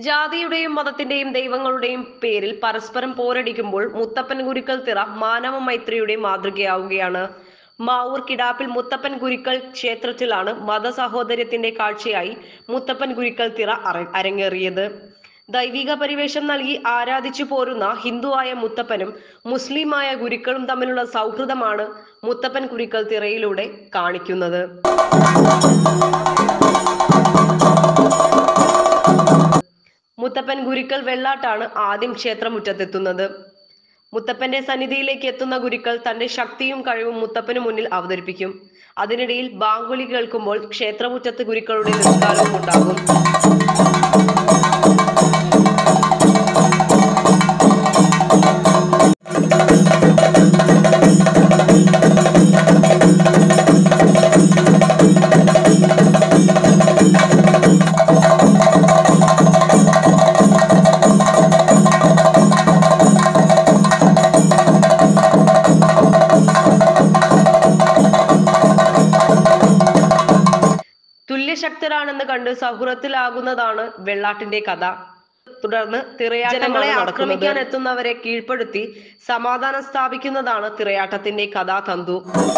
ജാതിയുടെയും മതത്തിന്റെയും ദൈവങ്ങളുടെയും പേരിൽ പരസ്പരം പോരടിക്കുമ്പോൾ മുത്തപ്പൻ ഗുരുക്കൾ തിറ മാനവ മൈത്രിയുടെ മാതൃകയാവുകയാണ് മാവൂർ കിടാപ്പിൽ മുത്തപ്പൻ ഗുരുക്കൾ ക്ഷേത്രത്തിലാണ് മതസഹോദര്യത്തിന്റെ കാഴ്ചയായി മുത്തപ്പൻ ഗുരുക്കൾ തിറ അര- അരങ്ങേറിയത് ദൈവിക പരിവേഷം നൽകി ആരാധിച്ചു പോരുന്ന ഹിന്ദുവായ മുത്തപ്പനും മുസ്ലിമായ ഗുരുക്കളും തമ്മിലുള്ള സൗഹൃദമാണ് മുത്തപ്പൻ ഗുരുക്കൾ തിറയിലൂടെ കാണിക്കുന്നത് മുത്തപ്പൻ ഗുരുക്കൾ വെള്ളാട്ടാണ് ആദ്യം ക്ഷേത്രമുറ്റത്തെത്തുന്നത് മുത്തപ്പന്റെ സന്നിധിയിലേക്ക് എത്തുന്ന ഗുരുക്കൾ തന്റെ ശക്തിയും കഴിവും മുത്തപ്പന് മുന്നിൽ അവതരിപ്പിക്കും അതിനിടയിൽ ബാങ്കുലി കേൾക്കുമ്പോൾ ക്ഷേത്രമുറ്റത്ത് ഗുരുക്കളുടെ നിസ്കാരവും ഉണ്ടാകും തുല്യശക്തരാണെന്ന് കണ്ട് സൗഹൃദത്തിലാകുന്നതാണ് വെള്ളാട്ടിന്റെ കഥ തുടർന്ന് തിറയാട്ടങ്ങളെ ആക്രമിക്കാൻ എത്തുന്നവരെ കീഴ്പ്പെടുത്തി സമാധാനം സ്ഥാപിക്കുന്നതാണ് തിറയാട്ടത്തിന്റെ കഥാതന്തു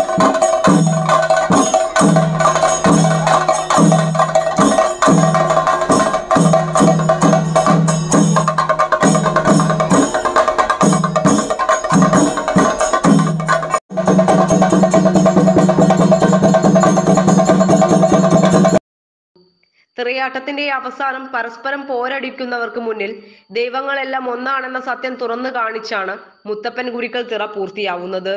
തിറയാട്ടത്തിന്റെ അവസാനം പരസ്പരം പോരടിക്കുന്നവർക്ക് മുന്നിൽ ദൈവങ്ങളെല്ലാം ഒന്നാണെന്ന സത്യം തുറന്നു കാണിച്ചാണ് മുത്തപ്പൻ ഗുരുക്കൾ തിറ പൂർത്തിയാവുന്നത്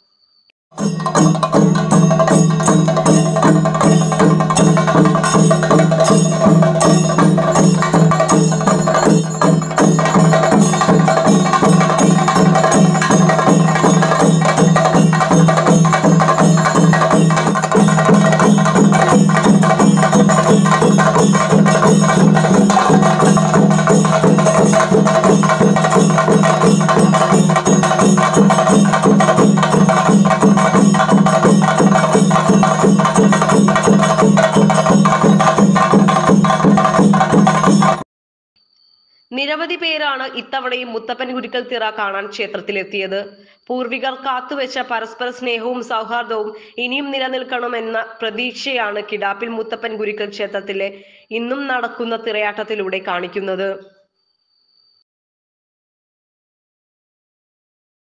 നിരവധി പേരാണ് ഇത്തവണയും മുത്തപ്പൻ ഗുരുക്കൾ തിറ കാണാൻ ക്ഷേത്രത്തിലെത്തിയത് പൂർവികർ കാത്തുവെച്ച പരസ്പര സ്നേഹവും സൗഹാർദ്ദവും ഇനിയും നിലനിൽക്കണമെന്ന പ്രതീക്ഷയാണ് കിടാപ്പിൽ മുത്തപ്പൻ ഗുരുക്കൾ ക്ഷേത്രത്തിലെ ഇന്നും നടക്കുന്ന തിറയാട്ടത്തിലൂടെ കാണിക്കുന്നത്